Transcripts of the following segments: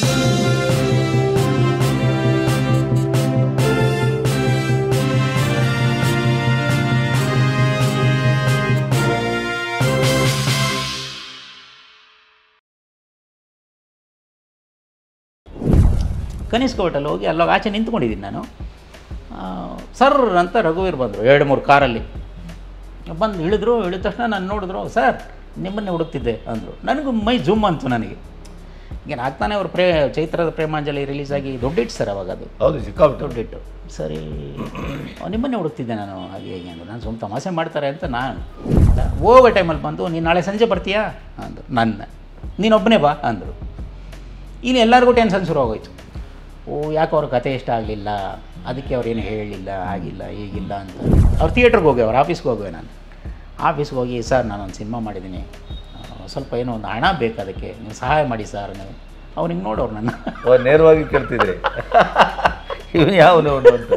Kanishka hotel ಹೋಗಿ ಅಲ್ಲೋಗಿ ಆಚೆ ನಿಂತ್ಕೊಂಡಿದ್ದೀನಿ ನಾನು ಆ, ಸರ್ ಅಂತ ರಘುವೀರ್ ಬಂದರು ಎರಡು ಮೂರು ಕಾರಲ್ಲಿ ಬಂದು ಇಳಿದ್ರು ಇಳಿದ ತಕ್ಷಣ ನಾನು ನೋಡಿದ್ರು ಸರ್ ನಿಮ್ಮನ್ನೇ ಹುಡುಕ್ತಿದ್ದೆ ಅಂದರು ನನಗೂ ಮೈ ಜುಮ್ ಅಂತು ನನಗೆ ಏನು ಆಗ್ತಾನೆ ಅವ್ರ ಪ್ರೇ ಚೈತ್ರದ ಪ್ರೇಮಾಂಜಲಿ ರಿಲೀಸ್ ಆಗಿ ದೊಡ್ಡಿಟ್ಟು ಸರ್ ಅವಾಗ ಅದು ಹೌದು ಸಿಕ್ಕಾಬಿಟ್ಟು ದೊಡ್ಡಿಟ್ಟು ಸರಿ ನಿಮ್ಮನ್ನೇ ಹುಡುಕ್ತಿದ್ದೆ ನಾನು ಹಾಗೆ ಹೇಗೆ ಅಂದರು ನಾನು ಸುಮ್ಮ ತಮಾಷೆ ಮಾಡ್ತಾರೆ ಅಂತ ನಾನು ಹೋಗೋ ಟೈಮಲ್ಲಿ ಬಂದು ನೀನು ನಾಳೆ ಸಂಜೆ ಬರ್ತೀಯಾ ಅಂದರು ನನ್ನ ನೀನೊಬ್ಬನೇ ಬಾ ಅಂದರು ಇನ್ನು ಎಲ್ಲರಿಗೂ ಟೆನ್ಷನ್ ಶುರು ಆಗೋಯ್ತು ಓ ಯಾಕೆ ಅವ್ರ ಕತೆ ಇಷ್ಟ ಆಗಲಿಲ್ಲ ಅದಕ್ಕೆ ಅವ್ರೇನು ಹೇಳಲಿಲ್ಲ ಆಗಿಲ್ಲ ಹೀಗಿಲ್ಲ ಅಂತ ಅವ್ರು ಥಿಯೇಟ್ರಿಗೆ ಹೋಗಿ ಅವ್ರ ಆಫೀಸ್ಗೆ ಹೋಗುವೆ ನಾನು ಆಫೀಸ್ಗೆ ಹೋಗಿ ಸರ್ ನಾನೊಂದು ಸಿನಿಮಾ ಮಾಡಿದ್ದೀನಿ ಆ, ಸ್ವಲ್ಪ ಏನೋ ಒಂದು ಹಣ ಬೇಕು ಅದಕ್ಕೆ ನೀವು ಸಹಾಯ ಮಾಡಿ ಸರ್ ನೀವು ಅವ್ನಿಗೆ ನೋಡೋರು ನನ್ನ ಓ ನೇರವಾಗಿ ಕೇಳ್ತಿದ್ರಿ ಇವನು ಯಾವನು ಅವನು ಅಂತ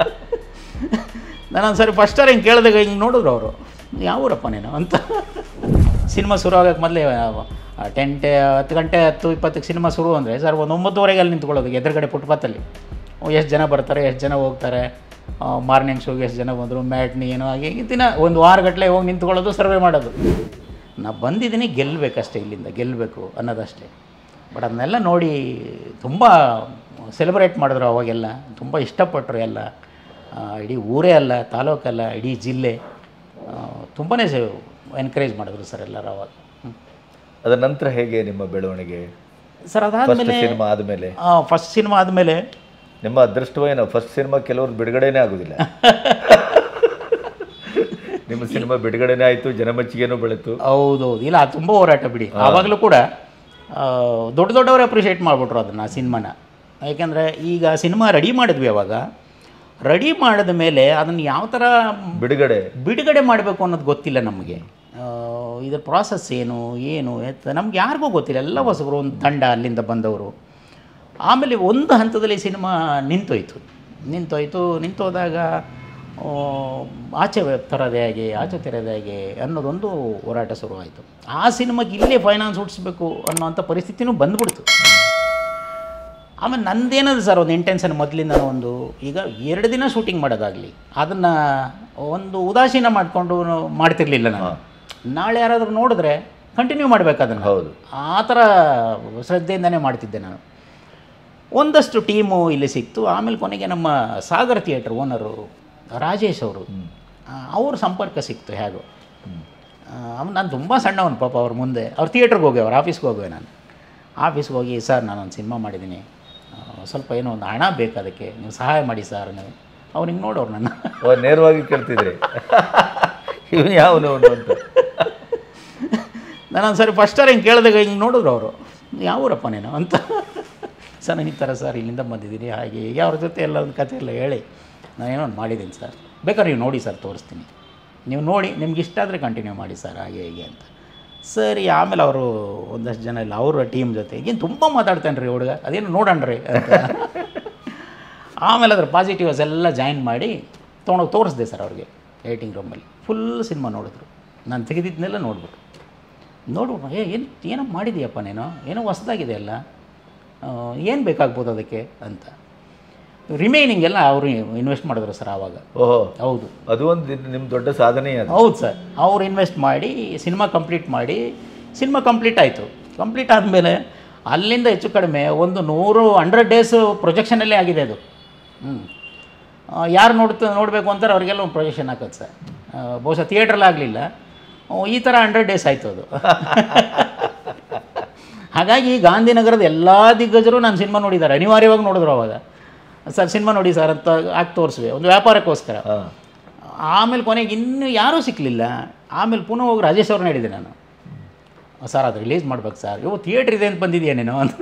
ನಾನು ಸರಿ ಫಸ್ಟ್ ಹಿಂಗೆ ಕೇಳಿದಾಗ ಹಿಂಗೆ ನೋಡಿದ್ರು ಅವರು ಯಾವೂರಪ್ಪ ನೀನು ಅಂತ ಸಿನಿಮಾ ಶುರು ಆಗೋಕ್ಕೆ ಮೊದಲೇ ಟೆಂಟೆ ಹತ್ತು ಗಂಟೆ ಹತ್ತು ಇಪ್ಪತ್ತಕ್ಕೆ ಸಿನಿಮಾ ಶುರು ಅಂದರೆ ಸರ್ ಒಂದು ಒಂಬತ್ತುವರೆಗೆ ಅಲ್ಲಿ ನಿಂತ್ಕೊಳ್ಳೋದು ಎದುರುಗಡೆ ಫುಟ್ಪಾತಲ್ಲಿ ಎಷ್ಟು ಜನ ಬರ್ತಾರೆ ಎಷ್ಟು ಜನ ಹೋಗ್ತಾರೆ ಮಾರ್ನಿಂಗ್ ಶೋಗೆ ಎಷ್ಟು ಜನ ಬಂದರು ಮ್ಯಾಟ್ನಿ ಏನೋ ಹಾಗೆ ಹೀಗೆ ದಿನ ಒಂದು ವಾರಗಟ್ಟಲೆ ಹೋಗಿ ನಿಂತ್ಕೊಳ್ಳೋದು ಸರ್ವೆ ಮಾಡೋದು ನಾ ಬಂದಿದ್ದೀನಿ ಗೆಲ್ಲಬೇಕಷ್ಟೇ ಇಲ್ಲಿಂದ ಗೆಲ್ಲಬೇಕು ಅನ್ನೋದಷ್ಟೇ ಬಟ್ ಅದನ್ನೆಲ್ಲ ನೋಡಿ ತುಂಬ ಸೆಲೆಬ್ರೇಟ್ ಮಾಡಿದ್ರು ಅವಾಗೆಲ್ಲ ತುಂಬ ಇಷ್ಟಪಟ್ಟರು ಎಲ್ಲ ಆ, ಇಡೀ ಊರೇ ಅಲ್ಲ ತಾಲೂಕಲ್ಲ ಇಡೀ ಜಿಲ್ಲೆ ತುಂಬಾ ಎನ್ಕರೇಜ್ ಮಾಡಿದ್ರು ಸರ್ ಎಲ್ಲರೂ ಅವಾಗ ಹ್ಮ್. ಅದರ ನಂತರ ಹೇಗೆ ನಿಮ್ಮ ಬೆಳವಣಿಗೆ ಸರ್ ಫಸ್ಟ್ ಅದಾದಮೇಲೆ ಸಿನಿಮಾ ಆದಮೇಲೆ ಫಸ್ಟ್ ಸಿನಿಮಾ ಆದಮೇಲೆ ನಿಮ್ಮ ಅದೃಷ್ಟವೇನೋ ಫಸ್ಟ್ ಸಿನಿಮಾ ಕೆಲವ್ರು ಬಿಡುಗಡೆನೇ ಆಗೋದಿಲ್ಲ ನಿಮ್ಮ ಸಿನಿಮಾ ಬಿಡುಗಡೆನೇ ಆಯಿತು ಜನಮೆಚ್ಚುಗೆನೂ ಬೆಳೀತು ಹೌದೌದು ಇಲ್ಲ ಅದು ತುಂಬ ಹೋರಾಟ ಬಿಡಿ ಆವಾಗಲೂ ಕೂಡ ಆ, ದೊಡ್ಡ ದೊಡ್ಡವರು ಅಪ್ರಿಷಿಯೇಟ್ ಮಾಡಿಬಿಟ್ರು ಅದನ್ನು ಆ ಸಿನಿಮಾನ ಯಾಕೆಂದರೆ ಈಗ ಸಿನಿಮಾ ರೆಡಿ ಮಾಡಿದ್ವಿ ಅವಾಗ ರೆಡಿ ಮಾಡಿದ ಮೇಲೆ ಅದನ್ನು ಯಾವ ಥರ ಬಿಡುಗಡೆ ಬಿಡುಗಡೆ ಮಾಡಬೇಕು ಅನ್ನೋದು ಗೊತ್ತಿಲ್ಲ ನಮಗೆ ಆ, ಇದ್ರ ಪ್ರಾಸೆಸ್ ಏನು ಏನು ಎತ್ತ ನಮ್ಗೆ ಯಾರಿಗೂ ಗೊತ್ತಿಲ್ಲ ಎಲ್ಲ ಹೊಸಬರು ಒಂದು ತಂಡ ಅಲ್ಲಿಂದ ಬಂದವರು ಆಮೇಲೆ ಒಂದು ಹಂತದಲ್ಲಿ ಸಿನಿಮಾ ನಿಂತೋಯ್ತು ನಿಂತೋಯ್ತು ನಿಂತೋದಾಗ ಆ, ಆಚೆ ತರೋದೇ ಹೇಗೆ ಆಚೆ ತೆರೆಯೋದೇ ಹೇಗೆ ಅನ್ನೋದೊಂದು ಹೋರಾಟ ಶುರುವಾಯಿತು ಆ ಸಿನಿಮಾಗೆ ಇಲ್ಲೇ ಫೈನಾನ್ಸ್ ಹುಟ್ಟಿಸ್ಬೇಕು ಅನ್ನೋವಂಥ ಪರಿಸ್ಥಿತಿನೂ ಬಂದ್ಬಿಡ್ತು ಆಮೇಲೆ ನಂದೇನದು ಸರ್ ಒಂದು ಇಂಟೆನ್ಷನ್ ಮೊದಲಿಂದ ಒಂದು ಈಗ ಎರಡು ದಿನ ಶೂಟಿಂಗ್ ಮಾಡೋದಾಗಲಿ ಅದನ್ನು ಒಂದು ಉದಾಸೀನ ಮಾಡಿಕೊಂಡು ಮಾಡ್ತಿರ್ಲಿಲ್ಲ ನಾನು ನಾಳೆ ಯಾರಾದರೂ ನೋಡಿದ್ರೆ ಕಂಟಿನ್ಯೂ ಮಾಡಬೇಕು ಅದನ್ನು ಹೌದು ಆ ಥರ ಶ್ರದ್ಧೆಯಿಂದನೇ ಮಾಡ್ತಿದ್ದೆ ನಾನು ಒಂದಷ್ಟು ಟೀಮು ಇಲ್ಲಿ ಸಿಕ್ತು ಆಮೇಲೆ ಕೊನೆಗೆ ನಮ್ಮ ಸಾಗರ್ ಥಿಯೇಟ್ರ್ ಓನರು ರಾಜೇಶ್ ಅವರು ಅವ್ರ ಸಂಪರ್ಕ ಸಿಕ್ತು ಹೇಗೋ ಅವ್ನು ನಾನು ತುಂಬ ಸಣ್ಣವನು ಪಾಪ ಅವ್ರ ಮುಂದೆ ಅವ್ರ ಥಿಯೇಟ್ರಿಗೆ ಹೋಗಿ ಅವ್ರ ಆಫೀಸ್ಗೆ ಹೋಗುವೆ ನಾನು ಆಫೀಸ್ಗೆ ಹೋಗಿ ಸರ್ ನಾನೊಂದು ಸಿನಿಮಾ ಮಾಡಿದ್ದೀನಿ ಆ, ಸ್ವಲ್ಪ ಏನೋ ಒಂದು ಹಣ ಬೇಕು ಅದಕ್ಕೆ ನೀವು ಸಹಾಯ ಮಾಡಿ ಸರ್ ನೀವು ಅವ್ನಿಗೆ ನೋಡೋರು ನನ್ನ ಓ ನೇರವಾಗಿ ಕೇಳ್ತಿದ್ರಿ ಇವನು ಯಾವನು ಅವನು ಅಂತ ನಾನು ಸರಿ ಫಸ್ಟ್ ಹಿಂಗೆ ಕೇಳಿದಾಗ ಹಿಂಗೆ ನೋಡಿದ್ರು ಅವರು ಯಾವೂರಪ್ಪ ನೀನು ಅಂತ ಸರ್ ನಾನು ಈ ಥರ ಸರ್ ಇಲ್ಲಿಂದ ಬಂದಿದ್ದೀನಿ ಹಾಗೆ ಹೀಗೆ ಅವ್ರ ಜೊತೆ ಎಲ್ಲ ಒಂದು ಕಥೆ ಎಲ್ಲ ಹೇಳಿ ನಾನೇನೋ ಒಂದು ಮಾಡಿದ್ದೀನಿ ಸರ್ ಬೇಕಾದ್ರೆ ನೀವು ನೋಡಿ ಸರ್ ತೋರಿಸ್ತೀನಿ ನೀವು ನೋಡಿ ನಿಮ್ಗೆ ಇಷ್ಟ ಆದರೆ ಕಂಟಿನ್ಯೂ ಮಾಡಿ ಸರ್ ಹಾಗೆ ಹೀಗೆ ಅಂತ ಸರಿ ಆಮೇಲೆ ಅವರು ಒಂದಷ್ಟು ಜನ ಇಲ್ಲ ಅವರ ಟೀಮ್ ಜೊತೆ ಏನು ತುಂಬ ಮಾತಾಡ್ತಾನೆ ರೀ ಹುಡುಗ ಅದೇನು ನೋಡೋಣ ರೀ ಅಂತ ಆಮೇಲೆ ಅದ್ರ ಪಾಸಿಟಿವ್ಸ್ ಎಲ್ಲ ಜಾಯಿನ್ ಮಾಡಿ ತೊಗೊಂಡೋಗಿ ತೋರಿಸ್ದೆ ಸರ್ ಅವ್ರಿಗೆ ಏಟಿಂಗ್ ರೂಮಲ್ಲಿ ಫುಲ್ ಸಿನಿಮಾ ನೋಡಿದ್ರು ನಾನು ತೆಗೆದಿದ್ದನ್ನೆಲ್ಲ ನೋಡ್ಬಿಟ್ಟು ನೋಡ್ಬಿಟ್ಟು ಏ ಏನು ಏನೋ ಮಾಡಿದೀಯಪ್ಪ ನೀನು ಏನೋ ಹೊಸ್ದಾಗಿದೆ ಅಲ್ಲ ಏನು ಬೇಕಾಗ್ಬೋದು ಅದಕ್ಕೆ ಅಂತ ರಿಮೈನಿಂಗ್ ಎಲ್ಲ ಅವರು ಇನ್ವೆಸ್ಟ್ ಮಾಡಿದ್ರು ಸರ್ ಆವಾಗ ಓಹೋ ಹೌದು ಅದು ಒಂದು ನಿಮ್ಮ ದೊಡ್ಡ ಸಾಧನೆ ಅದು ಹೌದು ಸರ್ ಅವ್ರು ಇನ್ವೆಸ್ಟ್ ಮಾಡಿ ಸಿನಿಮಾ ಕಂಪ್ಲೀಟ್ ಮಾಡಿ ಸಿನಿಮಾ ಕಂಪ್ಲೀಟ್ ಆಯಿತು ಕಂಪ್ಲೀಟ್ ಆದಮೇಲೆ ಅಲ್ಲಿಂದ ಹೆಚ್ಚು ಕಡಿಮೆ ಒಂದು ನೂರು ಹಂಡ್ರೆಡ್ ಡೇಸ್ ಪ್ರೊಜೆಕ್ಷನಲ್ಲೇ ಆಗಿದೆ ಅದು ಹ್ಞೂ ಯಾರು ನೋಡ್ತ ನೋಡಬೇಕು ಅಂತಾರೆ ಅವರಿಗೆಲ್ಲ ಒಂದು ಪ್ರೊಜೆಕ್ಷನ್ ಹಾಕೋದು ಸರ್ ಆ, ಬಹುಶಃ ಥಿಯೇಟ್ರಲ್ಲಿ ಆಗಲಿಲ್ಲ ಈ ಥರ ಹಂಡ್ರೆಡ್ ಡೇಸ್ ಆಯಿತು ಅದು ಹಾಗಾಗಿ ಗಾಂಧಿನಗರದ ಎಲ್ಲ ದಿಗ್ಗಜರು ನಾನು ಸಿನಿಮಾ ನೋಡಿದ್ದಾರೆ ಅನಿವಾರ್ಯವಾಗಿ ನೋಡಿದ್ರು ಅವಾಗ ಸರ್ ಸಿನಿಮಾ ನೋಡಿ ಸರ್ ಅಂತ ಹಾಕಿ ತೋರಿಸುವೆ ಒಂದು ವ್ಯಾಪಾರಕ್ಕೋಸ್ಕರ ಹಾಂ ಆಮೇಲೆ ಕೊನೆಗೆ ಇನ್ನೂ ಯಾರೂ ಸಿಕ್ಕಲಿಲ್ಲ ಆಮೇಲೆ ಪುನಃ ಹೋಗಿ ರಾಜೇಶ್ ಅವ್ರನ್ನ ಹೇಳಿದೆ ನಾನು ಸರ್ ಅದು ರಿಲೀಸ್ ಮಾಡ್ಬೇಕು ಸರ್ ಇವು ಥಿಯೇಟ್ರ್ ಇದೆ ಅಂತ ಬಂದಿದೆಯಾ ನೀನು ಅಂತ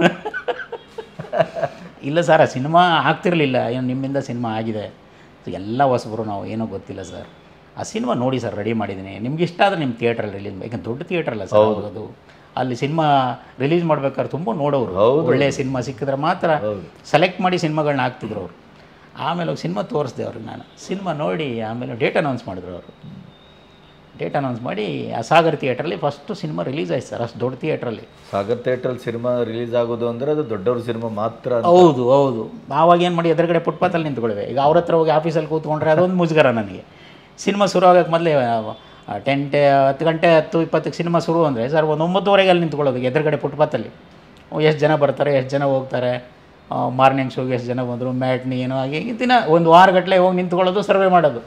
ಇಲ್ಲ ಸರ್ ಆ ಸಿನಿಮಾ ಆಗ್ತಿರಲಿಲ್ಲ ಏನು ನಿಮ್ಮಿಂದ ಸಿನಿಮಾ ಆಗಿದೆ ಎಲ್ಲ ಹೊಸಬರು ನಾವು ಏನೋ ಗೊತ್ತಿಲ್ಲ ಸರ್ ಆ ಸಿನಿಮಾ ನೋಡಿ ಸರ್ ರೆಡಿ ಮಾಡಿದ್ದೀನಿ ನಿಮ್ಗೆ ಇಷ್ಟ ಆದರೆ ನಿಮ್ಮ ಥಿಯೇಟ್ರಲ್ಲಿ ರಿಲೀಸ್ ಯಾಕಂದ್ರೆ ದೊಡ್ಡ ಥಿಯೇಟ್ರ್ ಅಲ್ಲ ಸರ್ ಅದು ಅಲ್ಲಿ ಸಿನಿಮಾ ರಿಲೀಸ್ ಮಾಡ್ಬೇಕಾದ್ರೆ ತುಂಬ ನೋಡೋರು ಒಳ್ಳೆಯ ಸಿನಿಮಾ ಸಿಕ್ಕಿದ್ರೆ ಮಾತ್ರ ಸೆಲೆಕ್ಟ್ ಮಾಡಿ ಸಿನಿಮಾಗಳನ್ನ ಹಾಕ್ತಿದ್ರು ಅವರು ಆಮೇಲೆ ಹೋಗಿ ಸಿನಿಮಾ ತೋರಿಸ್ದೆ ಅವ್ರಿಗೆ ನಾನು ಸಿನಿಮಾ ನೋಡಿ ಆಮೇಲೆ ಡೇಟ್ ಅನೌನ್ಸ್ ಮಾಡಿದ್ರು ಅವರು ಡೇಟ್ ಅನೌನ್ಸ್ ಮಾಡಿ ಆ ಸಾಗರ್ ಥಿಯೇಟ್ರಲ್ಲಿ ಫಸ್ಟು ಸಿನಿಮಾ ರಿಲೀಸ್ ಆಯ್ತು ಸರ್ ಅಷ್ಟು ದೊಡ್ಡ ಥಿಯೇಟ್ರಲ್ಲಿ ಸಾಗರ್ ಥಿಯೇಟ್ರಲ್ಲಿ ಸಿನಿಮಾ ರಿಲೀಸ್ ಆಗೋದು ಅಂದ್ರೆ ಅದು ದೊಡ್ಡವ್ರ ಸಿನಿಮಾ ಮಾತ್ರ ಅಂತ. ಹೌದು ಹೌದು ಆವಾಗ ಏನು ಮಾಡಿ ಎದುರುಗಡೆ ಫುಟ್ಪಾತಲ್ಲಿ ನಿಂತ್ಕೊಳ್ವೆ ಈಗ ಅವ್ರ ಹತ್ರ ಹೋಗಿ ಆಫೀಸಲ್ಲಿ ಕೂತ್ಕೊಂಡ್ರೆ ಅದೊಂದು ಮುಜುಗರ ನನಗೆ ಸಿನಿಮಾ ಶುರು ಆಗೋಕ್ಕೆ ಮೊದಲೇ ಟೆಂಟೆ ಹತ್ತು ಗಂಟೆ ಹತ್ತು ಇಪ್ಪತ್ತಕ್ಕೆ ಸಿನಿಮಾ ಶುರು ಅಂದರೆ ಸರ್ ಒಂದು ಒಂಬತ್ತುವರೆಗೆ ಅಲ್ಲಿ ನಿಂತ್ಕೊಳ್ಳೋದು ಎದುರುಗಡೆ ಫುಟ್ಪಾತಲ್ಲಿ ಎಷ್ಟು ಜನ ಬರ್ತಾರೆ ಎಷ್ಟು ಜನ ಹೋಗ್ತಾರೆ ಮಾರ್ನಿಂಗ್ ಶೋಗೆ ಎಷ್ಟು ಜನ ಬಂದರು ಮ್ಯಾಟ್ನಿ ಏನೋ ಹಾಗೆ ಈ ದಿನ ಒಂದು ವಾರಗಟ್ಟಲೆ ಹೋಗಿ ನಿಂತ್ಕೊಳ್ಳೋದು ಸರ್ವೆ ಮಾಡೋದು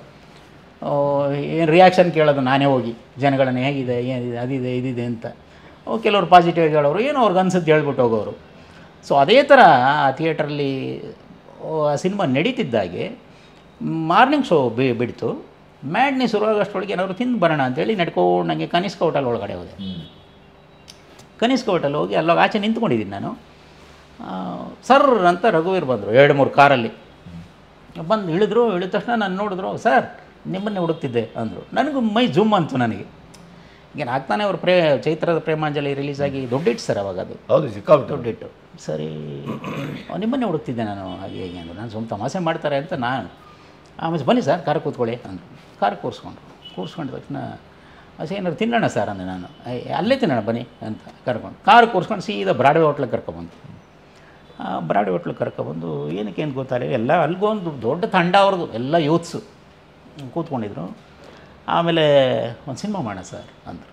ಏನು ರಿಯಾಕ್ಷನ್ ಕೇಳೋದು ನಾನೇ ಹೋಗಿ ಜನಗಳನ್ನ ಹೇಗಿದೆ ಏನಿದೆ ಅದಿದೆ ಇದಿದೆ ಅಂತ ಅವು ಕೆಲವರು ಪಾಸಿಟಿವ್ ಆಗಿ ಹೇಳೋರು ಏನೋ ಅವ್ರಿಗೆ ಅನ್ಸುತ್ತೆ ಹೇಳ್ಬಿಟ್ಟು ಹೋಗೋರು ಸೊ ಅದೇ ಥರ ಆ ಥಿಯೇಟ್ರಲ್ಲಿ ಆ ಸಿನಿಮಾ ನಡೀತಿದ್ದಾಗೆ ಮಾರ್ನಿಂಗ್ ಶೋ ಬಿ ಬಿಡ್ತು ಮ್ಯಾಡ್ನಿ ಶುರುವಾಗೋಷ್ಟೊಳಗೆ ಏನಾದ್ರು ತಿಂದು ಬರೋಣ ಅಂತೇಳಿ ನಡ್ಕೊಂಡು ನನಗೆ ಕನಿಷ್ಕ ಹೋಟೆಲ್ ಒಳಗಡೆ ಹೋದೆ ಹ್ಮ್. ಕನಿಷ್ಕ ಹೋಟೆಲ್ ಹೋಗಿ ಅಲ್ಲೋಗ ಆಚೆ ನಿಂತ್ಕೊಂಡಿದ್ದೀನಿ ನಾನು ಆ, ಸರ್ ಅಂತ ರಘುವೀರ್ ಬಂದರು ಎರಡು ಮೂರು ಕಾರಲ್ಲಿ ಬಂದು ಇಳಿದ್ರು ಇಳಿದ ತಕ್ಷಣ ನಾನು ನೋಡಿದ್ರು ಸರ್ ನಿಮ್ಮನ್ನೇ ಹುಡುಕ್ತಿದ್ದೆ ಅಂದರು ನನಗೂ ಮೈ ಜುಮ್ ಅಂತು ನನಗೆ ಈಗ ಆಗ್ತಾನೆ ಅವ್ರ ಪ್ರೇ ಚೈತ್ರದ ಪ್ರೇಮಾಂಜಲಿ ರಿಲೀಸ್ ಆಗಿ ದೊಡ್ಡಿಟ್ಟು ಸರ್ ಅವಾಗ ಅದು ಹೌದು ಸಿಕ್ಕಾಬಿಟ್ಟು ದೊಡ್ಡಿಟ್ಟು ಸರಿ ಅಹ್, ನಿಮ್ಮನ್ನೇ ಹುಡುಕ್ತಿದ್ದೆ ನಾನು ಹಾಗೆ ಹೇಗೆ ಅಂದರು ನಾನು ಸುಮ್ಮ ತಮಾಷೆ ಮಾಡ್ತಾರೆ ಅಂತ ನಾನು ಆಮೇಲೆ ಬನ್ನಿ ಸರ್ ಕಾರ್ ಕೂತ್ಕೊಳ್ಳಿ ಅಂದರು ಕಾರ್ ಕೂರಿಸ್ಕೊಂಡ್ರು ಕೂರಿಸ್ಕೊಂಡ ತಕ್ಷಣ ಅಸೆ ಏನಾದ್ರು ತಿನ್ನೋಣ ಸರ್ ಅಂದೆ ನಾನು "ಏ, ಅಲ್ಲೇ ತಿನ್ನೋಣ ಬನ್ನಿ ಅಂತ ಕರ್ಕೊಂಡು ಕಾರ್ ಕೂರಿಸ್ಕೊಂಡು ಸೀದಾ ಬ್ರಾಡ್ವೆ ಹೋಟ್ಲಿಗೆ ಕರ್ಕೊಬಂತು ಬ್ರಾಡಿ ಹೋಟ್ಲಿಗೆ ಕರ್ಕೊಬಂದು ಏನಕ್ಕೆ ಏನು ಗೊತ್ತಾಗಲಿಲ್ಲ ಎಲ್ಲ ಅಲ್ಲಿಗೊಂದು ದೊಡ್ಡ ತಂಡ ಅವ್ರದ್ದು ಎಲ್ಲ ಯೂತ್ಸು ಕೂತ್ಕೊಂಡಿದ್ರು ಆಮೇಲೆ ಒಂದು ಸಿನಿಮಾ ಮಾಡೋಣ ಸರ್ ಅಂದರು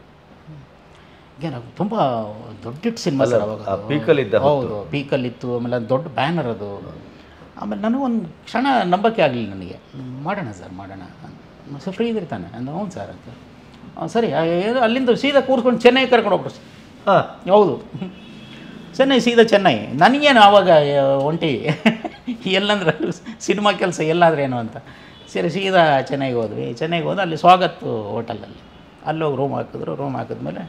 ಏನು ತುಂಬ ದೊಡ್ಡ ಸಿನಿಮಾ ಸರ್ ಅವಾಗ ಆ ಪೀಕಲ್ಲಿದ್ದ ಹೌದು ಪೀಕಲ್ಲಿತ್ತು ಆಮೇಲೆ ಅದು ದೊಡ್ಡ ಬ್ಯಾನರ್ ಅದು ಆಮೇಲೆ ನನಗೊಂದು ಕ್ಷಣ ನಂಬಕ್ಕೆ ಆಗಲಿಲ್ಲ ನನಗೆ ಹ್ಮ್, ಮಾಡೋಣ ಸರ್ ಮಾಡೋಣ ಅಂತ ಸರ್ ಫ್ರೀ ಇದ್ರಿ ತಾನೆ ಅಂದ ಹ್ಞೂ ಸರ್ ಅಂತ "ಆ, ಸರಿ ಆ, ಏನು ಅಲ್ಲಿಂದ ಸೀದಾ ಕೂರ್ಸ್ಕೊಂಡು ಚೆನ್ನೈ ಕರ್ಕೊಂಡು ಹೋಗ್ಬಿಟ್ರು ಸರ್ ಹಾಂ ಹೌದು ಚೆನ್ನೈ ಸೀದಾ ಚೆನ್ನೈ ನನಗೇನು ಆವಾಗ ಆ, ಒಂಟಿ ಎಲ್ಲಂದ್ರೆ ಸಿನಿಮಾ ಕೆಲಸ ಎಲ್ಲಾದ್ರೆ ಏನು ಅಂತ ಸರಿ ಸೀದಾ ಚೆನ್ನೈಗೆ ಹೋದ್ವಿ ಚೆನ್ನೈಗೆ ಹೋದ ಅಲ್ಲಿ ಸ್ವಾಗತ್ ಹೋಟೆಲಲ್ಲಿ ಅಲ್ಲೋಗಿ ರೂಮ್ ಹಾಕಿದ್ರು ರೂಮ್ ಹಾಕಿದ್ಮೇಲೆ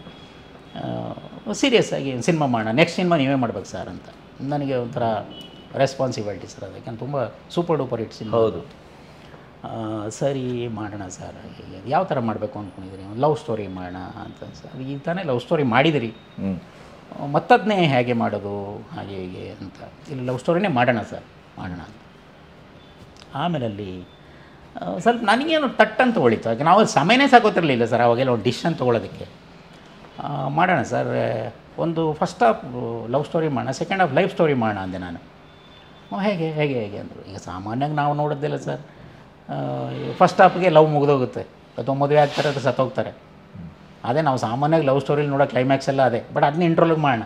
ಸೀರಿಯಸ್ ಆಗಿ ಸಿನಿಮಾ ಮಾಡೋಣ ನೆಕ್ಸ್ಟ್ ಸಿನಿಮಾ ನೀವೇ ಮಾಡ್ಬೇಕು ಸರ್ ಅಂತ ನನಗೆ ಒಂಥರ ರೆಸ್ಪಾನ್ಸಿಬಿಲಿಟಿ ಸರ್ ಅದಕ್ಕೆ ತುಂಬ ಸೂಪರ್ ಡೂಪರ್ ಹಿಟ್ ಸಿನಿಮಾ ಹೌದು ಆ, ಸರಿ ಮಾಡೋಣ ಸರ್ ಹೀಗೆ ಯಾವ ಥರ ಮಾಡಬೇಕು ಅಂದ್ಕೊಂಡಿದ್ದೀರಿ ಒಂದು ಲವ್ ಸ್ಟೋರಿ ಮಾಡೋಣ ಅಂತ ಸರ್ ಈಗ ತಾನೇ ಲವ್ ಸ್ಟೋರಿ ಮಾಡಿದಿರಿ ಹ್ಞೂ ಮತ್ತದನ್ನೇ ಹೇಗೆ ಮಾಡೋದು ಹಾಗೆ ಹೀಗೆ ಅಂತ ಇಲ್ಲಿ ಲವ್ ಸ್ಟೋರಿನೇ ಮಾಡೋಣ ಸರ್ ಮಾಡೋಣ ಅಂತ ಆಮೇಲೆ ಅಲ್ಲಿ ಆ, ಸ್ವಲ್ಪ ನನಗೇನು ತಟ್ ಅಂತ ಹೊಳಿತು ಯಾಕೆ ನಾವು ಸಮಯನೇ ಸಾಕೋತಿರಲಿಲ್ಲ ಸರ್ ಅವಾಗೆಲ್ಲ ಒಂದು ಡಿಶ್ ಅಂತ ತೊಗೊಳೋದಕ್ಕೆ ಆ, ಮಾಡೋಣ ಸರ್ ಒಂದು ಫಸ್ಟ್ ಹಾಫ್ ಲವ್ ಸ್ಟೋರಿ ಮಾಡೋಣ ಸೆಕೆಂಡ್ ಹಾಫ್ ಲೈಫ್ ಸ್ಟೋರಿ ಮಾಡೋಣ ಅಂದೆ ನಾನು ಹ್ಞೂ ಹೇಗೆ ಹೇಗೆ ಹೇಗೆ ಅಂದರು ಈಗ ಸಾಮಾನ್ಯವಾಗಿ ನಾವು ನೋಡೋದಿಲ್ಲ ಸರ್ ಫಸ್ಟ್ ಹಾಫ್ಗೆ ಲವ್ ಮುಗಿದೋಗುತ್ತೆ ಅಥವಾ ಮದುವೆ ಆಗ್ತಾರೆ ಅಥವಾ ಸತ್ತೋಗ್ತಾರೆ ಅದೇ ನಾವು ಸಾಮಾನ್ಯವಾಗಿ ಲವ್ ಸ್ಟೋರಿಲಿ ನೋಡೋ ಕ್ಲೈಮ್ಯಾಕ್ಸ್ ಎಲ್ಲ ಅದೇ ಬಟ್ ಅದನ್ನ ಇಂಟ್ರೋಲಿಗೆ ಮಾಡೋಣ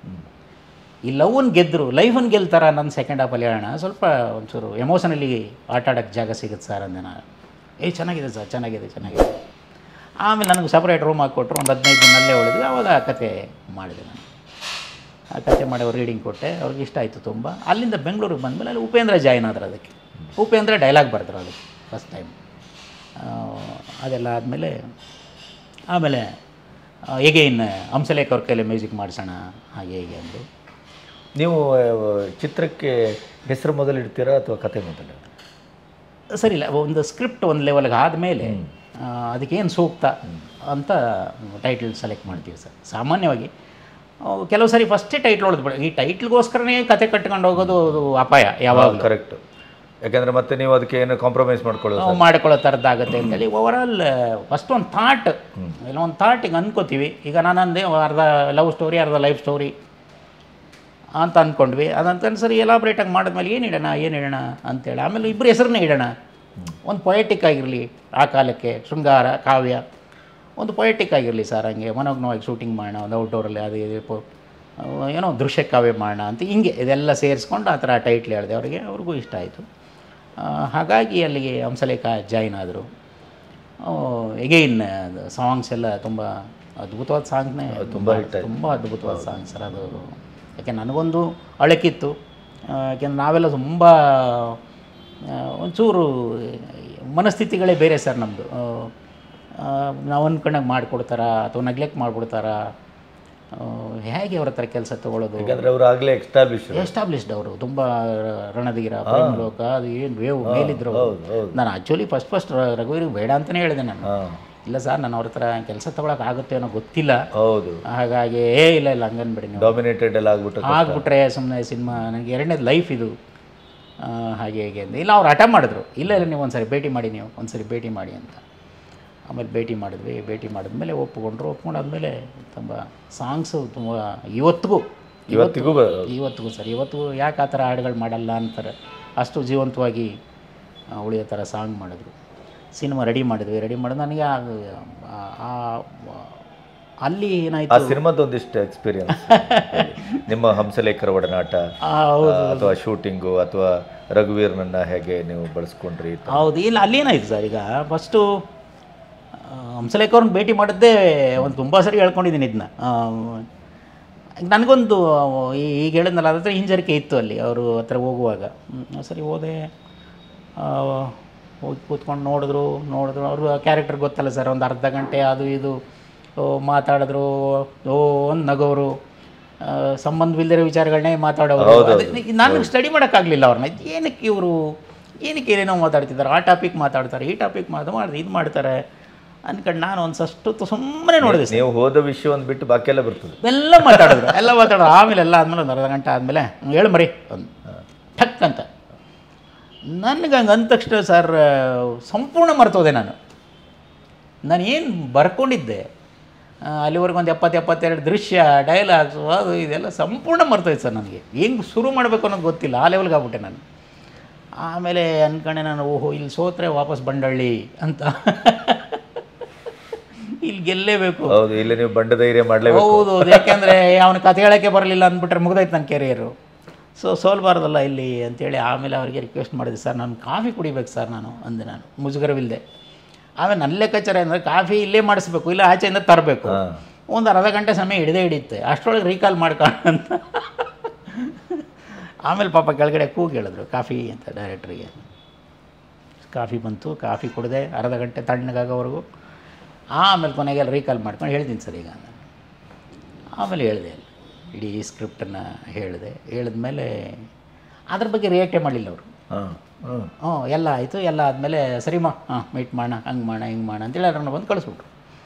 ಈ ಲವ್ವನ್ನು ಗೆದ್ದರು ಲೈಫನ್ನು ಗೆಲ್ತಾರ ನನ್ನ ಸೆಕೆಂಡ್ ಹಾಫಲ್ಲಿ ಹೇಳೋಣ ಸ್ವಲ್ಪ ಒಂಚೂರು ಎಮೋಷನಲಿ ಆಟ ಆಡೋಕ್ಕೆ ಜಾಗ ಸಿಗುತ್ತೆ ಸರ್ ಅಂದೆ ನಾನು ಏ ಚೆನ್ನಾಗಿದೆ ಸರ್ ಚೆನ್ನಾಗಿದೆ ಚೆನ್ನಾಗಿದೆ ಆಮೇಲೆ ನನಗೆ ಸಪ್ರೇಟ್ ರೂಮ್ ಹಾಕ್ಕೊಟ್ರು ಒಂದು ಹದಿನೈದು ದಿನ ಅಲ್ಲೇ ಉಳಿದ್ವಿ ಆವಾಗ ಆ ಕತೆ ಮಾಡಿದೆ ನಾನು ಆ ಕತೆ ಮಾಡಿ ಅವ್ರು ರೀಡಿಂಗ್ ಕೊಟ್ಟೆ ಅವ್ರಿಗೆ ಇಷ್ಟ ಆಯಿತು ತುಂಬ ಅಲ್ಲಿಂದ ಬೆಂಗಳೂರಿಗೆ ಬಂದಮೇಲೆ ಅಲ್ಲಿ ಉಪೇಂದ್ರ ಜಾಯ್ನ್ ಆದ್ರು ಅದಕ್ಕೆ ಉಪೇಂದ್ರ ಡೈಲಾಗ್ ಬರ್ತಾರೆ ಅದಕ್ಕೆ ಫಸ್ಟ್ ಟೈಮ್ ಅದೆಲ್ಲ ಆದಮೇಲೆ ಆಮೇಲೆ ಎಗೈನ್ ಹಂಸಲೇಖ ಅವ್ರ ಕೈಲಿ ಮ್ಯೂಸಿಕ್ ಮಾಡಿಸೋಣ ಹಾಗೆ ಹೀಗೆ ಅಂದು ನೀವು ಆ, ಚಿತ್ರಕ್ಕೆ ಹೆಸರು ಮೊದಲು ಇಡ್ತೀರಾ ಅಥವಾ ಕತೆ ಮೊದಲು ಸರಿ ಇಲ್ಲ ಒಂದು ಸ್ಕ್ರಿಪ್ಟ್ ಒಂದು ಲೆವೆಲ್ಗೆ ಆದಮೇಲೆ ಅದಕ್ಕೇನು ಸೂಕ್ತ ಅಂತ ಟೈಟಲ್ ಸೆಲೆಕ್ಟ್ ಮಾಡ್ತೀವಿ ಸರ್ ಸಾಮಾನ್ಯವಾಗಿ ಆ, ಕೆಲವು ಸರಿ ಫಸ್ಟೇ ಟೈಟ್ಲ್ ಹೊಡೆದ್ಬಿಡ ಈ ಟೈಟ್ಲ್ಗೋಸ್ಕರನೇ ಕತೆ ಕಟ್ಕೊಂಡು ಹೋಗೋದು ಅದು ಅಪಾಯ ಯಾವಾಗ ಕರೆಕ್ಟ್ ಯಾಕಂದ್ರೆ ಮತ್ತೆ ನೀವು ಅದಕ್ಕೆ ಏನು ಕಾಂಪ್ರಮೈಸ್ ಮಾಡ್ಕೊಳ್ಳೋದು ನಾವು ಮಾಡ್ಕೊಳ್ಳೋ ಥರದ್ದಾಗುತ್ತೆ ಅಂತೇಳಿ ಓವರಾಲ್ ಫಸ್ಟ್ ಒಂದು ಥಾಟ್ ಇಲ್ಲ ಒಂದು ಥಾಟ್ ಈಗ ಅನ್ಕೋತೀವಿ ಈಗ ನಾನು ಅಂದೆ ಅರ್ಧ ಲವ್ ಸ್ಟೋರಿ ಅರ್ಧ ಲೈಫ್ ಸ್ಟೋರಿ ಅಂತ ಅಂದ್ಕೊಂಡ್ವಿ ಅದಂತ ಸರಿ ಎಲಾಬ್ರೇಟಾಗಿ ಮಾಡಿದ್ಮೇಲೆ ಏನು ಇಡೋಣ ಏನು ಇಡೋಣ ಅಂತೇಳಿ ಆಮೇಲೆ ಇಬ್ಬರು ಹೆಸರನ್ನೇ ಇಡೋಣ ಒಂದು ಪೊಯೆಟಿಕ್ ಆಗಿರಲಿ ಆ ಕಾಲಕ್ಕೆ ಶೃಂಗಾರ ಕಾವ್ಯ ಒಂದು ಪೊಯೆಟಿಕ್ ಆಗಿರಲಿ ಸರ್ ಹಂಗೆ ಮನೋಜ್ಞವಾಗಿ ಶೂಟಿಂಗ್ ಮಾಡೋಣ ಒಂದು ಔಟ್ಡೋರಲ್ಲಿ ಅದು ಇದು ಪೊ- ಏನೋ ದೃಶ್ಯ ಕಾವ್ಯ ಮಾಡೋಣ ಅಂತ ಹಿಂಗೆ ಇದೆಲ್ಲ ಸೇರಿಸ್ಕೊಂಡು ಆ ಥರ ಟೈಟ್ಲ್ ಹೇಳಿದೆ ಅವರಿಗೆ ಅವ್ರಿಗೂ ಇಷ್ಟ ಆಯಿತು ಹಾಗಾಗಿ ಅಲ್ಲಿಗೆ ಹಂಸಲೇಖ ಜಾಯಿನ್ ಆದರು ಎಗೈನ್ ಸಾಂಗ್ಸ್ ಎಲ್ಲ ತುಂಬ ಅದ್ಭುತವಾದ ಸಾಂಗ್ನೇ ತುಂಬ hit ಆಯ್ತು. ತುಂಬ ಅದ್ಭುತವಾದ ಸಾಂಗ್ ಸರ್ ಅದು ಯಾಕೆ ನನಗೊಂದು ಅಳಕಿತ್ತು ಆ, ಯಾಕೆಂದ್ರೆ ನಾವೆಲ್ಲ ತುಂಬ ಆ, ಒಂಚೂರು ಮನಸ್ಥಿತಿಗಳೇ ಬೇರೆ ಸರ್ ನಮ್ಮದು ನಾವು ಅಂದ್ಕೊಂಡಾಗ ಮಾಡಿಕೊಡ್ತಾರಾ ಅಥವಾ ನೆಗ್ಲೆಕ್ಟ್ ಮಾಡಿಬಿಡ್ತಾರಾ ಹೇಗೆ ಅವ್ರ ಹತ್ರ ಕೆಲಸ ತೊಗೊಳ್ಳೋದು ಯಾಕಂದ್ರೆ ಅವರು ಆಗಲೇ ಎಸ್ಟಾಬ್ಲಿಷ್ ಎಸ್ಟಾಬ್ಲಿಷ್ಡ್ ಅವರು ತುಂಬ ರಣಧೀರ ಪ್ರೇಮಲೋಕ ಅದು ಏನು ವೇವ್ ಮೇಲಿದ್ರು ಅವ್ರು. ಹೌದು ಹೌದು ನಾನು ಆ್ಯಕ್ಚುಲಿ ಫಸ್ಟ್ ಫಸ್ಟ್ ರಘುವೀರಿಗೆ ಬೇಡ ಅಂತಲೇ ಹೇಳಿದೆ ನಾನು ಹಾಂ ಇಲ್ಲ ಸರ್ ನಾನು ಅವ್ರ ಹತ್ರ ಕೆಲಸ ತೊಗೊಳಕ್ಕೆ ಆಗುತ್ತೆ ಅನ್ನೋ ಗೊತ್ತಿಲ್ಲ ಹೌದು ಹಾಗಾಗಿ ಏ ಇಲ್ಲ ಇಲ್ಲ ಹಂಗನ್ಬೇಡಿ ನೀವು ಡಾಮಿನೇಟೆಡ್ ಎಲ್ಲ ಆಗ್ಬಿಟ್ಟು ಆಗ್ಬಿಟ್ರೆ ಸುಮ್ಮನೆ ಸಿನಿಮಾ ನನಗೆ ಎರಡನೇದು ಲೈಫ್ ಇದು ಆ, ಹಾಗೆ ಹೇಗೆ ಅಂತ ಇಲ್ಲ ಅವ್ರು ಹಠ ಮಾಡಿದ್ರು ಇಲ್ಲ ಇಲ್ಲ ನೀವು ಒಂದ್ಸರಿ ಭೇಟಿ ಮಾಡಿ ನೀವು ಒಂದ್ಸರಿ ಭೇಟಿ ಮಾಡಿ ಅಂತ ಆಮೇಲೆ ಭೇಟಿ ಮಾಡಿದ್ವಿ ಭೇಟಿ ಮಾಡಿದ್ಮೇಲೆ ಒಪ್ಪಿಕೊಂಡ್ರು ಒಪ್ಕೊಂಡಾದ್ಮೇಲೆ ತುಂಬ ಸಾಂಗ್ಸು ತುಂಬ ಇವತ್ತಿಗೂ ಇವತ್ತಿಗೂ ಬ- ಇವತ್ತಿಗೂ ಸರ್ ಇವತ್ತಿಗೂ ಯಾಕೆ ಆ ಥರ ಹಾಡುಗಳು ಮಾಡಲ್ಲ ಅಂತಾರೆ ಅಷ್ಟು ಜೀವಂತವಾಗಿ ಆ, ಉಳಿಯೋ ಥರ ಸಾಂಗ್ ಮಾಡಿದ್ರು ಸಿನಿಮಾ ರೆಡಿ ಮಾಡಿದ್ವಿ ರೆಡಿ ಮಾಡಿದ್ ನನಗೆ ಆ- ಆ- ಆ- ಅಲ್ಲಿ ಆ ಏನಾಯಿತು ಸಿನಿಮಾದೊಂದಿಷ್ಟು ಎಕ್ಸ್ಪೀರಿಯನ್ಸ್ ನಿಮ್ಮ ಹಂಸಲೇಖರ ಒಡನಾಟ ಅಥವಾ ಶೂಟಿಂಗು ಅಥವಾ ರಘುವೀರ್ನನ್ನ ಹೇಗೆ ನೀವು ಬಳಸ್ಕೊಂಡ್ರಿ ಹೌದು ಇಲ್ಲ ಅಲ್ಲೇನಾಯ್ತು ಸರ್ ಈಗ ಫಸ್ಟು ಹಂಸಲೇಖ ಅವ್ರನ್ನ ಭೇಟಿ ಮಾಡಿದ್ದೇ ಒಂದು ತುಂಬ ಸರಿ ಹೇಳ್ಕೊಂಡಿದ್ದೀನಿ ಇದನ್ನ ನನಗೊಂದು ಈ- ಈಗ ಹೇಳಿದ್ನಲ್ಲ ಅದ್ರ ಹತ್ರ ಹಿಂಜರಿಕೆ ಇತ್ತು ಅಲ್ಲಿ ಅವರು ಹತ್ರ ಹೋಗುವಾಗ ಹ್ಮ್, ಸರಿ ಹೋದೆ ಆ, ಹೋಗಿ ಕೂತ್ಕೊಂಡು ನೋಡಿದ್ರು ನೋಡಿದ್ರು ಅವರು ಕ್ಯಾರೆಕ್ಟರ್ ಗೊತ್ತಲ್ಲ ಸರ್ ಒಂದು ಅರ್ಧ ಗಂಟೆ ಅದು ಇದು ಓ, ಮಾತಾಡಿದ್ರು ಓ ಒಂದು ನಗೋರು ಆ, ಸಂಬಂಧವಿಲ್ಲದಿರೋ ವಿಚಾರಗಳನ್ನೇ ಮಾತಾಡೋರು ನಾನು ಸ್ಟಡಿ ಮಾಡೋಕ್ಕಾಗಲಿಲ್ಲ ಅವ್ರನ್ನ ಏನಕ್ಕೆ ಇವರು ಏನಕ್ಕೆ ಏನೇನೋ ಮಾತಾಡ್ತಿದ್ದಾರೆ ಆ ಟಾಪಿಕ್ ಮಾತಾಡ್ತಾರೆ ಈ ಟಾಪಿಕ್ ಮಾತು ಮಾಡಿದ್ರೆ ಇದು ಮಾಡ್ತಾರೆ ಅನ್ಕೊಂಡು ನಾನು ಒಂದು ಸಷ್ಟು ಸುಮ್ಮನೆ ನೋಡಿದೆ ಸರ್ ನೀವು ಹೋದ ವಿಷಯ ಒಂದು ಬಿಟ್ಟು ಬಾಕಿ ಎಲ್ಲ ಬರ್ತದೆ ಎಲ್ಲ ಮಾತಾಡಿದ್ರು ಎಲ್ಲ ಮಾತಾಡೋರು ಆಮೇಲೆ ಎಲ್ಲ ಆದಮೇಲೆ ಒಂದು ಅರ್ಧ ಗಂಟೆ ಆದಮೇಲೆ ಹೇಳು ಮರಿ ಒಂದು ಠಕ್ ಅಂತ ನನಗೆ ಹಂಗೆ ಅಂದ ತಕ್ಷಣ ಸರ್ ಸಂಪೂರ್ಣ ಮರ್ತೋದೆ ನಾನು ನಾನು ಏನು ಬರ್ಕೊಂಡಿದ್ದೆ ಆ, ಅಲ್ಲಿವರೆಗೆ ಒಂದು ಎಪ್ಪತ್ತು ಎಪ್ಪತ್ತೆರಡು ದೃಶ್ಯ ಡೈಲಾಗ್ಸು ಅದು ಇದೆಲ್ಲ ಸಂಪೂರ್ಣ ಮರ್ತೋಯ್ತು ಸರ್ ನನಗೆ ಹೆಂಗೆ ಶುರು ಮಾಡಬೇಕು ಅನ್ನೋದು ಗೊತ್ತಿಲ್ಲ ಆ ಲೆವೆಲ್ಗೆ ಆಗ್ಬಿಟ್ಟೆ ನಾನು ಆಮೇಲೆ ಅನ್ಕೊಂಡೆ ನಾನು ಓಹೋ ಇಲ್ಲಿ ಸೋತ್ರೆ ವಾಪಸ್ ಬಂಡಳ್ಳಿ ಅಂತ ಇಲ್ಲಿ ಗೆಲ್ಲೇಬೇಕು ಹೌದು ಇಲ್ಲಿ ನೀವು ಬಂಡ ಧೈರ್ಯ ಮಾಡಲೇಬೇಕು ಹೌದು ಹೌದು. ಯಾಕೆಂದ್ರೆ ಅವನ ಕತೆ ಹೇಳೋಕ್ಕೆ ಬರಲಿಲ್ಲ ಅಂದ್ಬಿಟ್ರೆ ಮುಗ್ದೈತೆ ನನ್ನ ಕೆರಿಯರು ಸೊ ಸೋಲ್ಬಾರ್ದಲ್ಲ ಇಲ್ಲಿ ಅಂತೇಳಿ ಆಮೇಲೆ ಅವರಿಗೆ ರಿಕ್ವೆಸ್ಟ್ ಮಾಡಿದೆ ಸರ್ ನಾನು ಕಾಫಿ ಕುಡಿಬೇಕು ಸರ್ ನಾನು ಅಂದೆ ನಾನು ಮುಜುಗರವಿಲ್ಲದೆ ಆಮೇಲೆ ನನ್ನ ಲೆಕ್ಕಾಚಾರ ಅಂದರೆ ಕಾಫಿ ಇಲ್ಲೇ ಮಾಡಿಸ್ಬೇಕು ಇಲ್ಲ ಆಚೆಯಿಂದ ತರಬೇಕು ಹಾ. ಒಂದು ಅರ್ಧ ಗಂಟೆ ಸಮಯ ಹಿಡಿದೇ ಹಿಡಿಯುತ್ತೆ ಅಷ್ಟರೊಳಗೆ ರೀಕಾಲ್ ಮಾಡ್ಕೊಳ್ಳ ಅಂತ ಆಮೇಲೆ ಪಾಪ ಕೆಳಗಡೆ ಕೂಗಿ ಹೇಳಿದ್ರು ಕಾಫಿ ಅಂತ ಡೈರೆಕ್ಟ್ರಿಗೆ ಕಾಫಿ ಬಂತು ಕಾಫಿ ಕುಡಿದೆ ಅರ್ಧ ಗಂಟೆ ತಣ್ಣಗಾಗೋವರೆಗೂ ಆಮೇಲೆ ಕೊನೆಗೆ ರೀಕಾಲ್ ಮಾಡ್ಕೊಂಡು ಹೇಳ್ತೀನಿ ಸರ್ ಈಗ ನಾನು ಆಮೇಲೆ ಹೇಳಿದೆ ಇಡೀ ಸ್ಕ್ರಿಪ್ಟನ್ನು ಹೇಳಿದೆ ಹೇಳಿದ್ಮೇಲೆ ಅದ್ರ ಬಗ್ಗೆ ರಿಯಾಕ್ಟೇ ಮಾಡಲಿಲ್ಲ ಅವರು ಹಾಂ ಹ್ಞೂ ಹ್ಞೂ ಎಲ್ಲ ಆಯಿತು ಎಲ್ಲ ಆದಮೇಲೆ ಸರಿಮಾ ಹಾಂ ಮೀಟ್ ಮಾಡೋಣ ಹಂಗೆ ಮಾಡೋಣ ಹಿಂಗೆ ಮಾಡೋಣ ಅಂತೇಳಿ ಅವ್ರನ್ನ ಬಂದು ಕಳಿಸ್ಬಿಟ್ರು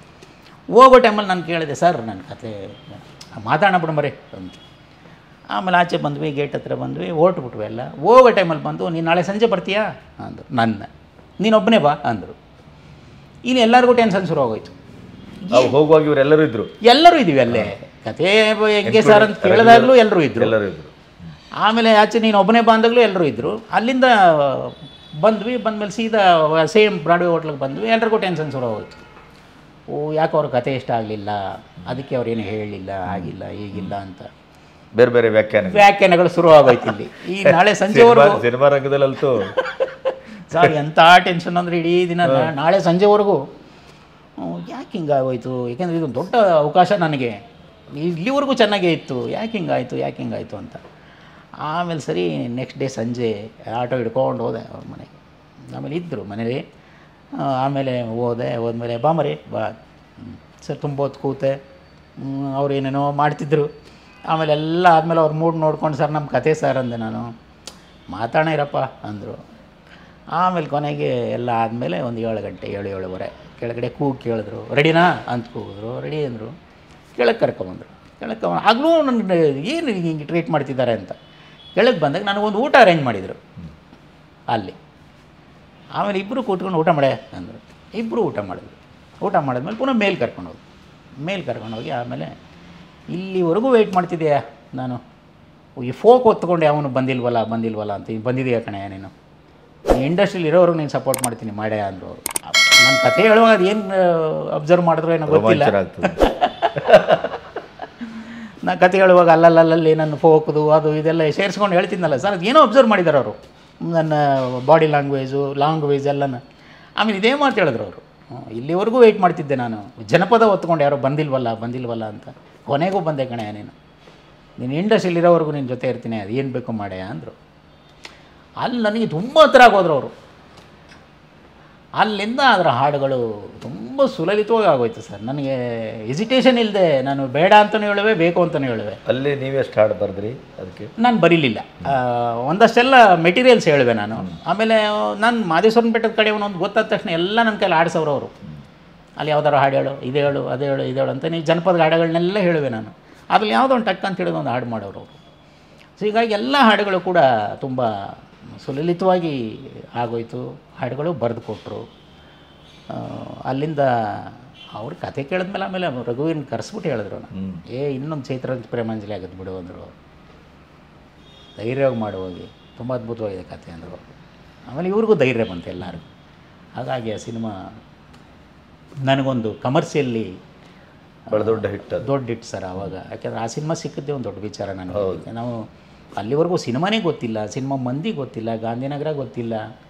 ಹೋಗೋ ಟೈಮಲ್ಲಿ ನಾನು ಕೇಳಿದೆ ಸರ್ ನನ್ನ ಕತೆ ಮಾತಾಡೋಣ ಬಿಡು ಮರಿ ಅಂತ ಆಮೇಲೆ ಆಚೆ ಬಂದ್ವಿ ಗೇಟ್ ಹತ್ರ ಬಂದ್ವಿ ಹೊರ್ಟ್ಬಿಟ್ವಿ ಎಲ್ಲ ಹೋಗೋ ಟೈಮಲ್ಲಿ ಬಂದು ನೀನು ನಾಳೆ ಸಂಜೆ ಬರ್ತೀಯಾ ಅಂದರು ನನ್ನ ನೀನೊಬ್ಬನೇ ಬಾ ಅಂದರು ಇಲ್ಲಿ ಎಲ್ಲರಿಗೂ ಟೆನ್ಷನ್ ಶುರು ಆಗೋಯ್ತು ಅವು ಹೋಗುವಾಗ ಇವರೆಲ್ಲರೂ ಇದ್ರು ಎಲ್ಲರೂ ಇದ್ದೀವಿ ಅಲ್ಲೇ ಕತೆ ಹೆಂಗೆ ಸರ್ ಅಂತ ಕೇಳಿದಾಗಲೂ ಎಲ್ಲರೂ ಇದ್ದರು ಎಲ್ಲರೂ ಇದ್ರು ಆಮೇಲೆ ಆಚೆ ನೀನು ಒಬ್ಬನೇ ಬಂದಾಗಲೂ ಎಲ್ಲರೂ ಇದ್ದರು ಅಲ್ಲಿಂದ ಬಂದ್ವಿ ಬಂದಮೇಲೆ ಸೀದಾ ಸೇಮ್ ಬ್ರಾಡ್ವೇ ಹೋಟ್ಲಿಗೆ ಬಂದ್ವಿ ಎಲ್ರಿಗೂ ಟೆನ್ಷನ್ ಶುರು ಹೋಯ್ತು ಓ ಯಾಕೆ ಅವ್ರ ಕತೆ ಇಷ್ಟ ಆಗಲಿಲ್ಲ ಅದಕ್ಕೆ ಅವ್ರೇನು ಹೇಳಲಿಲ್ಲ ಆಗಿಲ್ಲ ಹೀಗಿಲ್ಲ ಅಂತ ಬೇರೆ ಬೇರೆ ವ್ಯಾಖ್ಯಾನ ವ್ಯಾಖ್ಯಾನಗಳು ಶುರು ಆಗೋಯ್ತು ಇಲ್ಲಿ ಈ ನಾಳೆ ಸಂಜೆವರೆಗೂ ಸಿನಿಮಾ ರಂಗದಲ್ಲಂತೂ ಸರ್ ಎಂಥ ಟೆನ್ಷನ್ ಅಂದರೆ ಇಡೀ ದಿನ ನಾ- ನಾಳೆ ಸಂಜೆವರೆಗೂ ಹ್ಮ್, ಯಾಕೆ ಹಿಂಗಾಗೋಯ್ತು ಯಾಕೆಂದರೆ ಇದೊಂದು ದೊಡ್ಡ ಅವಕಾಶ ನನಗೆ ಇಲ್ಲಿವರೆಗೂ ಚೆನ್ನಾಗೇ ಇತ್ತು ಯಾಕೆ ಹಿಂಗಾಯಿತು ಯಾಕೆ ಹಿಂಗಾಯಿತು ಅಂತ ಆಮೇಲೆ ಸರಿ ನೆಕ್ಸ್ಟ್ ಡೇ ಸಂಜೆ ಆಟೋ ಹಿಡ್ಕೊಂಡು ಹೋದೆ ಅವ್ರ ಮನೆಗೆ ಆಮೇಲೆ ಇದ್ದರು ಮನೇಲಿ ಆ, ಆಮೇಲೆ ಹೋದೆ ಹೋದ್ಮೇಲೆ ಬಾ ಮರಿ ಬಾ ಹ್ಮ್. ಸರ್ ತುಂಬ ಹೊತ್ತು ಕೂತೆ ಹ್ಮ್, ಅವ್ರು ಏನೇನೋ ಮಾಡ್ತಿದ್ರು ಆಮೇಲೆ ಎಲ್ಲ ಆದಮೇಲೆ ಅವ್ರ ಮೂಡ್ ನೋಡ್ಕೊಂಡು ಸರ್ ನಮ್ಮ ಕತೆ ಸರ್ ಅಂದೆ ನಾನು ಮಾತಾಡೋಣ ಇರಪ್ಪ ಅಂದರು ಆಮೇಲೆ ಕೊನೆಗೆ ಎಲ್ಲ ಆದಮೇಲೆ ಒಂದು ಏಳು ಗಂಟೆ ಏಳು ಏಳುವರೆ ಕೆಳಗಡೆ ಕೂಗಿ ಕೇಳಿದ್ರು ರೆಡಿನಾ ಅಂತ ಕೂಗಿದ್ರು ರೆಡಿ ಅಂದರು ಕೆಳಗೆ ಕರ್ಕೊಂಬಂದರು ಕೆಳಗೆ ಕರ್ಕೊಂಡು ಆಗಲೂ ನನಗೆ ಏನು ಹಿಂಗೆ ಟ್ರೀಟ್ ಮಾಡ್ತಿದ್ದಾರೆ ಅಂತ ಕೆಳಗೆ ಬಂದಾಗ ನನಗೊಂದು ಊಟ ಅರೇಂಜ್ ಮಾಡಿದರು ಅಲ್ಲಿ ಆಮೇಲೆ ಇಬ್ಬರು ಕೂತ್ಕೊಂಡು ಊಟ ಮಾಡೆ ಅಂದರು ಇಬ್ಬರು ಊಟ ಮಾಡಿದ್ರು ಊಟ ಮಾಡಿದ್ಮೇಲೆ ಪುನಃ ಮೇಲ್ ಕರ್ಕೊಂಡು ಹೋಗಿ ಮೇಲ್ ಕರ್ಕೊಂಡು ಹೋಗಿ ಆಮೇಲೆ ಇಲ್ಲಿವರೆಗೂ ವೆಯ್ಟ್ ಮಾಡ್ತಿದ್ದೀಯಾ ನಾನು ಈ ಫೋಕ್ ಹೊತ್ಕೊಂಡು ಯಾವನು ಬಂದಿಲ್ವಲ್ಲ ಬಂದಿಲ್ವಲ್ಲ ಅಂತ ಈಗ ಬಂದಿದೆಯಾ ಕಣೆ ನೀನು ಇಂಡಸ್ಟ್ರಿಲಿ ಇರೋವ್ರಿಗೆ ನೀನು ಸಪೋರ್ಟ್ ಮಾಡ್ತೀನಿ ಮಾಡೇ ಅಂದರು ನನ್ನ ಕಥೆ ಹೇಳುವಾಗ ಅದು ಏನು ಅಬ್ಸರ್ವ್ ಮಾಡಿದ್ರು ಏನೋ ಗೊತ್ತಿಲ್ಲ ರೋಮಾಂಚನ ಆಗ್ತದೆ ನಾ ಕತೆ ಹೇಳುವಾಗ ಅಲ್ಲಲ್ಲಲ್ಲಿ ನನ್ನ ಫೋಕ್ದು ಅದು ಇದೆಲ್ಲ ಸೇರಿಸ್ಕೊಂಡು ಹೇಳ್ತಿದ್ನಲ್ಲ ಸರ್ ಅದು ಏನೋ ಅಬ್ಸರ್ವ್ ಮಾಡಿದ್ದಾರೆ ಅವರು ನನ್ನ ಬಾಡಿ ಲ್ಯಾಂಗ್ವೇಜು ಲ್ಯಾಂಗ್ವೇಜ್ ಎಲ್ಲನ ಆಮೇಲೆ ಇದೇ ಮಾತು ಹೇಳಿದ್ರು ಅವರು ಇಲ್ಲಿವರೆಗೂ ವೆಯ್ಟ್ ಮಾಡ್ತಿದ್ದೆ ನಾನು ಜನಪದ ಹೊತ್ಕೊಂಡು ಯಾರೋ ಬಂದಿಲ್ವಲ್ಲ ಬಂದಿಲ್ವಲ್ಲ ಅಂತ ಕೊನೆಗೂ ಬಂದೆ ಕಣೆ ನೀನು ನೀನು ಇಂಡಸ್ಟ್ರಿಲಿ ಇರೋವರೆಗೂ ನಿನ್ನ ಜೊತೆ ಇರ್ತೀನಿ ಅದು ಏನು ಬೇಕು ಮಾಡೆ ಅಂದರು ಅಲ್ಲಿ ನನಗೆ ತುಂಬ ಹತ್ರ ಆಗೋದ್ರು ಅವರು ಅಲ್ಲಿಂದ ಅದರ ಹಾಡುಗಳು ತುಂಬ ಸುಲಲಿತವಾಗಿ ಆಗೋಯ್ತು ಸರ್ ನನಗೆ ಹೆಸಿಟೇಷನ್ ಇಲ್ಲದೆ ನಾನು ಬೇಡ ಅಂತಲೂ ಹೇಳುವೆ ಬೇಕು ಅಂತಲೂ ಹೇಳುವೆ ಅಲ್ಲಿ ನೀವೆಷ್ಟು ಹಾಡು ಬರೆದ್ರಿ ಅದಕ್ಕೆ ನಾನು ಬರೀಲಿಲ್ಲ ಆ, ಒಂದಷ್ಟೆಲ್ಲ ಮೆಟೀರಿಯಲ್ಸ್ ಹೇಳುವೆ ನಾನು ಆಮೇಲೆ ನಾನು ಮಾದೇಶ್ವರನ ಬೆಟ್ಟದ ಕಡೆ ಒಂದು ಗೊತ್ತಾದ ತಕ್ಷಣ ಎಲ್ಲ ನನ್ನ ಕೈಲಿ ಆಡಿಸೋರು ಅವರು ಅಲ್ಲಿ ಯಾವ್ದಾರು ಹಾಡು ಹೇಳು ಇದು ಹೇಳು ಅದು ಹೇಳು ಇದು ಹೇಳು ಅಂತ ನೀವು ಜನಪದ ಹಾಡುಗಳನ್ನೆಲ್ಲ ಹೇಳುವೆ ನಾನು ಅದ್ರಲ್ಲಿ ಯಾವುದೋ ಒಂದು ಟಕ್ ಅಂತ ಹೇಳಿದ ಒಂದು ಹಾಡು ಮಾಡೋರು ಅವರು ಸೊ ಹೀಗಾಗಿ ಎಲ್ಲ ಹಾಡುಗಳು ಕೂಡ ತುಂಬ ಸುಲಲಿತವಾಗಿ ಆಗೋಯ್ತು ಹಾಡುಗಳು ಬರೆದು ಕೊಟ್ಟರು ಆ, ಅಲ್ಲಿಂದ ಅವ್ರ ಕತೆ ಕೇಳಿದ್ಮೇಲೆ ಆಮೇಲೆ ರಘುವಿನ ಕರೆಸ್ಬಿಟ್ಟು ಹೇಳಿದ್ರು ನಾನು ಹ್ಮ್. ಏ ಇನ್ನೊಂದು ಚೈತ್ರ ಪ್ರೇಮಾಂಜಲಿ ಆಗುತ್ತೆ ಬಿಡು ಅಂದರು ಧೈರ್ಯವಾಗಿ ಮಾಡಿ ಹೋಗಿ ತುಂಬ ಅದ್ಭುತವಾಗಿದೆ ಕತೆ ಅಂದರು ಆಮೇಲೆ ಇವ್ರಿಗೂ ಧೈರ್ಯ ಬಂತು ಎಲ್ಲರಿಗೂ ಹಾಗಾಗಿ ಆ ಸಿನಿಮಾ ನನಗೊಂದು ಕಮರ್ಷಿಯಲ್ಲಿ ಬಹಳ ದೊಡ್ಡ ಹಿಟ್ ಅದು ದೊಡ್ಡ ಹಿಟ್ ಸರ್ ಆವಾಗ ಯಾಕೆಂದ್ರೆ ಆ ಸಿನಿಮಾ ಸಿಕ್ಕಿದ್ದೇ ಒಂದು ದೊಡ್ಡ ವಿಚಾರ ನನಗೆ ನಾವು ಅಲ್ಲಿವರೆಗೂ ಸಿನಿಮಾನೇ ಗೊತ್ತಿಲ್ಲ ಸಿನಿಮಾ ಮಂದಿ ಗೊತ್ತಿಲ್ಲ ಗಾಂಧಿನಗರ ಗೊತ್ತಿಲ್ಲ